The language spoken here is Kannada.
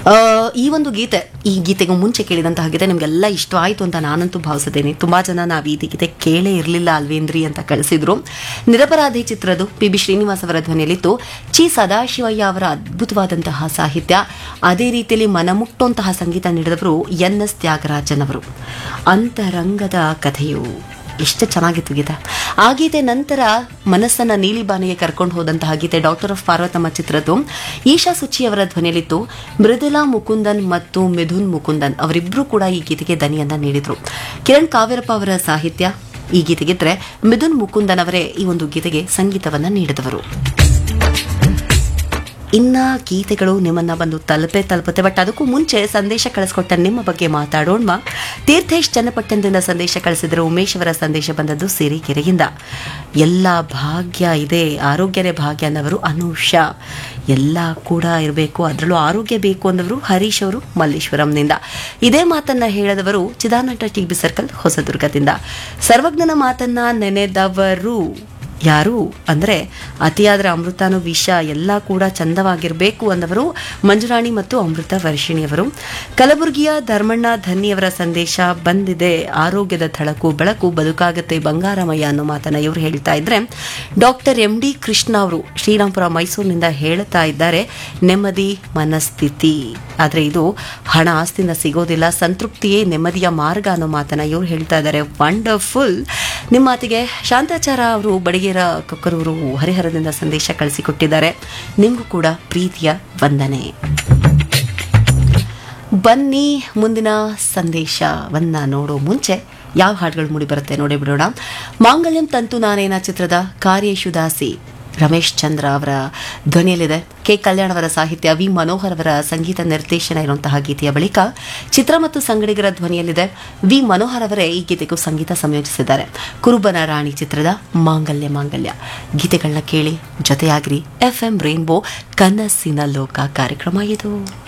ಆ, ಈ ಒಂದು ಗೀತೆ ಈ ಗೀತೆಗೂ ಮುಂಚೆ ಕೇಳಿದಂತಹ ಗೀತೆ ನಿಮಗೆಲ್ಲ ಇಷ್ಟವಾಯಿತು ಅಂತ ನಾನಂತೂ ಭಾವಿಸಿದ್ದೇನೆ ತುಂಬಾ ಜನ ನಾವು ಈ ಗೀತೆ ಕೇಳೇ ಇರಲಿಲ್ಲ ಅಲ್ವೇಂದ್ರಿ ಅಂತ ಕಳಿಸಿದ್ರು ನಿರಪರಾಧಿ ಚಿತ್ರದ್ದು ಪಿ ಬಿ ಶ್ರೀನಿವಾಸ್ ಅವರ ಧ್ವನಿಯಲ್ಲಿತ್ತು ಚಿ ಸದಾಶಿವಯ್ಯ ಅವರ ಅದ್ಭುತವಾದಂತಹ ಸಾಹಿತ್ಯ ಅದೇ ರೀತಿಯಲ್ಲಿ ಮನಮುಟ್ಟುವಂತಹ ಸಂಗೀತ ನೀಡಿದವರು ಎನ್ ಎಸ್ ತ್ಯಾಗರಾಜನ್ ಅವರು ಅಂತರಂಗದ ಕಥೆಯು ಎಷ್ಟು ಚೆನ್ನಾಗಿತ್ತು ಗೀತೆ ಆ ಗೀತೆ ನಂತರ ಮನಸ್ಸನ್ನ ನೀಲಿಬಾನಿಗೆ ಕರ್ಕೊಂಡು ಹೋದಂತಹ ಗೀತೆ ಡಾಕ್ಟರ್ ಆಫ್ ಪಾರ್ವತಮ್ಮ ಚಿತ್ರದ್ದು ಈಶಾ ಸುಚಿ ಅವರ ಧ್ವನಿಯಲ್ಲಿತ್ತು ಮೃದುಲಾ ಮುಕುಂದನ್ ಮತ್ತು ಮಿಥುನ್ ಮುಕುಂದನ್ ಅವರಿಬ್ಬರು ಕೂಡ ಈ ಗೀತೆಗೆ ದನಿಯನ್ನ ನೀಡಿದ್ರು ಕಿರಣ್ ಕಾವೇರಪ್ಪ ಅವರ ಸಾಹಿತ್ಯ ಈ ಗೀತೆಗಿದ್ರೆ ಮಿಥುನ್ ಮುಕುಂದನ್ ಅವರೇ ಈ ಒಂದು ಗೀತೆಗೆ ಸಂಗೀತವನ್ನ ನೀಡಿದವರು ಇನ್ನ ಗೀತೆಗಳು ನಿಮ್ಮನ್ನ ಬಂದು ತಲುಪೆ ತಲುಪುತ್ತೆ ಬಟ್ ಅದಕ್ಕೂ ಮುಂಚೆ ಸಂದೇಶ ಕಳಿಸ್ಕೊಟ್ಟ ನಿಮ್ಮ ಬಗ್ಗೆ ಮಾತಾಡೋಣ ತೀರ್ಥೇಶ್ ಚನ್ನಪಟ್ಟಣದಿಂದ ಸಂದೇಶ ಕಳಿಸಿದ್ರೆ ಉಮೇಶ್ ಅವರ ಸಂದೇಶ ಬಂದದ್ದು ಸಿರಿಕೆರೆಯಿಂದ ಎಲ್ಲ ಭಾಗ್ಯ ಇದೆ ಆರೋಗ್ಯನೇ ಭಾಗ್ಯ ಅನ್ನವರು ಅನುಷಾ ಎಲ್ಲ ಕೂಡ ಇರಬೇಕು ಅದರಲ್ಲೂ ಆರೋಗ್ಯ ಬೇಕು ಅಂದವರು ಹರೀಶ್ ಅವರು ಮಲ್ಲೇಶ್ವರಂನಿಂದ ಇದೇ ಮಾತನ್ನ ಹೇಳದವರು ಚಿದಾನಟ ಟಿ ಬಿ ಸರ್ಕಲ್ ಹೊಸದುರ್ಗದಿಂದ ಸರ್ವಜ್ಞನ ಮಾತನ್ನ ನೆನೆದವರು ಯಾರು ಅಂದ್ರೆ ಅತಿಯಾದ್ರೆ ಅಮೃತನೂ ವಿಷ ಎಲ್ಲ ಕೂಡ ಚಂದವಾಗಿರಬೇಕು ಅಂದವರು ಮಂಜುರಾಣಿ ಮತ್ತು ಅಮೃತ ವರ್ಷಿಣಿಯವರು ಕಲಬುರಗಿಯ ಧರ್ಮಣ್ಣ ಧನ್ಯವರ ಸಂದೇಶ ಬಂದಿದೆ ಆರೋಗ್ಯದ ಥಳಕು ಬೆಳಕು ಬದುಕಾಗತ್ತೆ ಬಂಗಾರಮಯ್ಯ ಅನ್ನೋ ಮಾತನ್ನ ಇವರು ಹೇಳ್ತಾ ಇದ್ರೆ ಡಾಕ್ಟರ್ ಎಂ ಡಿ ಕೃಷ್ಣ ಅವರು ಶ್ರೀರಾಮ್ಪುರ ಮೈಸೂರಿನಿಂದ ಹೇಳ್ತಾ ಇದ್ದಾರೆ ನೆಮ್ಮದಿ ಮನಸ್ಥಿತಿ ಆದ್ರೆ ಇದು ಹಣ ಆಸ್ತಿಯಿಂದ ಸಿಗೋದಿಲ್ಲ ಸಂತೃಪ್ತಿಯೇ ನೆಮ್ಮದಿಯ ಮಾರ್ಗ ಅನ್ನೋ ಮಾತನ್ನ ಇವ್ರು ಹೇಳ್ತಾ ಇದ್ದಾರೆ ವಂಡರ್ಫುಲ್ ನಿಮ್ಮ ಮಾತಿಗೆ ಶಾಂತಾಚಾರ ಅವರು ಬಡಗೇರ ಕೊಕ್ಕರೂರು ಹರಿಹರದಿಂದ ಸಂದೇಶ ಕಳಿಸಿಕೊಟ್ಟಿದ್ದಾರೆ ನಿಮಗೂ ಕೂಡ ಪ್ರೀತಿಯ ವಂದನೆ ಬನ್ನಿ ಮುಂದಿನ ಸಂದೇಶವನ್ನ ನೋಡೋ ಮುಂಚೆ ಯಾವ ಹಾಡುಗಳು ಮೂಡಿ ಬರುತ್ತೆ ನೋಡಿ ಬಿಡೋಣ ಮಾಂಗಲ್ಯಂ ತಂತು ನಾನೇನ ಚಿತ್ರದ ಕಾರ್ಯೇಶುದಾಸಿ ರಮೇಶ್ ಚಂದ್ರ ಅವರ ಧ್ವನಿಯಲ್ಲಿದೆ ಕೆ ಕಲ್ಯಾಣ್ ಅವರ ಸಾಹಿತ್ಯ ವಿ ಮನೋಹರ್ ಅವರ ಸಂಗೀತ ನಿರ್ದೇಶನ ಇರುವಂತಹ ಗೀತೆಯ ಬಳಿಕ ಚಿತ್ರ ಮತ್ತು ಸಂಗಡಿಗರ ಧ್ವನಿಯಲ್ಲಿದೆ ವಿ ಮನೋಹರ್ ಅವರೇ ಈ ಗೀತೆಗೂ ಸಂಗೀತ ಸಂಯೋಜಿಸಿದ್ದಾರೆ ಕುರುಬನ ರಾಣಿ ಚಿತ್ರದ ಮಾಂಗಲ್ಯ ಮಾಂಗಲ್ಯ ಗೀತೆಗಳನ್ನ ಕೇಳಿ ಜೊತೆಯಾಗಿರಿ ಎಫ್ ಎಂ ರೈನ್ಬೋ ಕನಸಿನ ಲೋಕ ಕಾರ್ಯಕ್ರಮ ಇದು